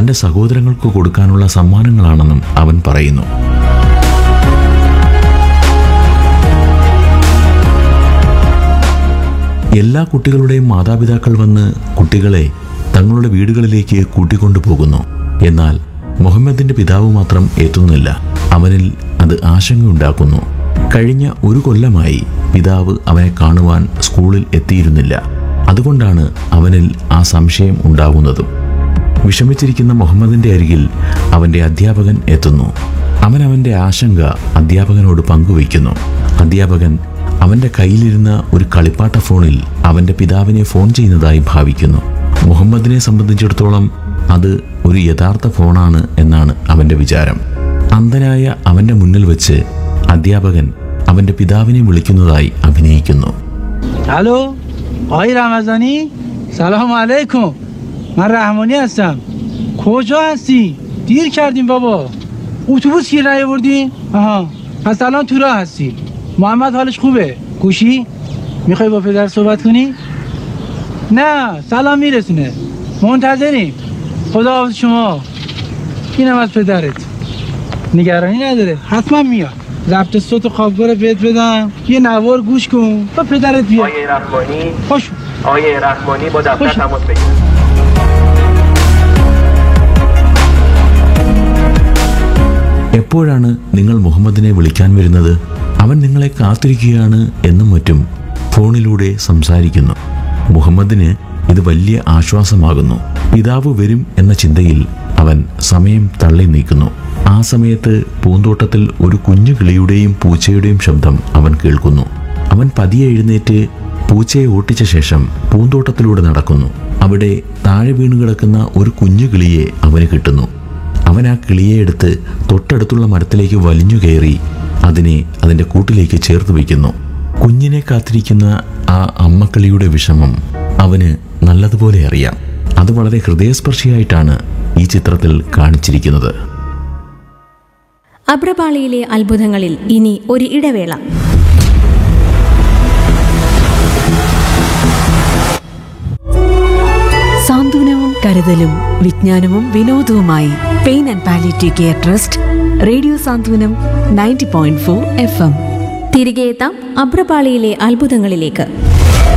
തന്റെ സഹോദരങ്ങൾക്ക് കൊടുക്കാനുള്ള സമ്മാനങ്ങളാണെന്നും അവൻ പറയുന്നു എല്ലാ കുട്ടികളുടെയും മാതാപിതാക്കൾ വന്ന് കുട്ടികളെ തങ്ങളുടെ വീടുകളിലേക്ക് കൂട്ടിക്കൊണ്ടു പോകുന്നു എന്നാൽ മുഹമ്മദിന്റെ പിതാവ് മാത്രം എത്തുന്നില്ല അവനിൽ അത് ആശങ്കയുണ്ടാക്കുന്നു കഴിഞ്ഞ ഒരു കൊല്ലമായി പിതാവ് അവനെ കാണുവാൻ സ്കൂളിൽ എത്തിയിരുന്നില്ല അതുകൊണ്ടാണ് അവനിൽ ആ സംശയം ഉണ്ടാകുന്നതും വിഷമിച്ചിരിക്കുന്ന മുഹമ്മദിന്റെ അരികിൽ അവന്റെ അധ്യാപകൻ എത്തുന്നു അവൻ അവന്റെ ആശങ്ക അധ്യാപകനോട് പങ്കുവയ്ക്കുന്നു അധ്യാപകൻ അവന്റെ കയ്യിലിരുന്ന ഒരു കളിപ്പാട്ട ഫോണിൽ അവന്റെ പിതാവിനെ ഫോൺ ചെയ്യുന്നതായി ഭാവിക്കുന്നു മുഹമ്മദിനെ സംബന്ധിച്ചിടത്തോളം അത് ഒരു യഥാർത്ഥ ഫോണാണ് എന്നാണ് അവന്റെ വിചാരം അന്ധനായ അവന്റെ മുന്നിൽ വെച്ച് അധ്യാപകൻ അവന്റെ പിതാവിനെ വിളിക്കുന്നതായി അഭിനയിക്കുന്നു الو آقای رمضانی سلام علیکم من رحمانی هستم کجا هستی دیر کردیم بابا اتوبوس گیر نیاوردی آها پس الان تو راه هستی محمد حالش خوبه گوشی میخوای با پدر صحبت کنی نه سلام میرسونه منتظریم خدا حافظ شما اینم از پدرت نگرانی نداره حتما میاد ضبط صوت خوابگاه رو بهت بدم یه نوار گوش کن تا پدرت بیاد آقای رحمانی خوش آقای رحمانی با دفتر خوش. تماس بگیرید എപ്പോഴാണ് നിങ്ങൾ മുഹമ്മദിനെ വിളിക്കാൻ വരുന്നത് അവൻ നിങ്ങളെ കാത്തിരിക്കുകയാണ് എന്നും മറ്റും ഫോണിലൂടെ സംസാരിക്കുന്നു മുഹമ്മദിന് ഇത് വലിയ ആശ്വാസമാകുന്നു പിതാവ് വരും എന്ന ചിന്തയിൽ അവൻ സമയം തള്ളി നീക്കുന്നു ആ സമയത്ത് പൂന്തോട്ടത്തിൽ ഒരു കുഞ്ഞു കിളിയുടെയും പൂച്ചയുടെയും ശബ്ദം അവൻ കേൾക്കുന്നു അവൻ പതിയെ എഴുന്നേറ്റ് പൂച്ചയെ ഓട്ടിച്ച ശേഷം പൂന്തോട്ടത്തിലൂടെ നടക്കുന്നു അവിടെ താഴെ വീണു കിടക്കുന്ന ഒരു കുഞ്ഞു കിളിയെ അവന് കിട്ടുന്നു അവൻ ആ കിളിയെ എടുത്ത് തൊട്ടടുത്തുള്ള മരത്തിലേക്ക് വലിഞ്ഞു കയറി അതിനെ അതിൻ്റെ കൂട്ടിലേക്ക് ചേർത്ത് വയ്ക്കുന്നു കുഞ്ഞിനെ കാത്തിരിക്കുന്ന ആ അമ്മക്കിളിയുടെ വിഷമം അവന് നല്ലതുപോലെ അറിയാം അത് വളരെ ഹൃദയസ്പർശിയായിട്ടാണ് ഈ ചിത്രത്തിൽ കാണിച്ചിരിക്കുന്നത് അബ്രപാളിയിലെ അത്ഭുതങ്ങളിൽ ഇനി ഒരു ഇടവേള സാന്ത്വനവും കരുതലും വിജ്ഞാനവും വിനോദവുമായി pain and palliative care trust radio Santhwanam ninety point four F M തിരികെ എത്താം അബ്രപാളിയിലെ അത്ഭുതങ്ങളിലേക്ക്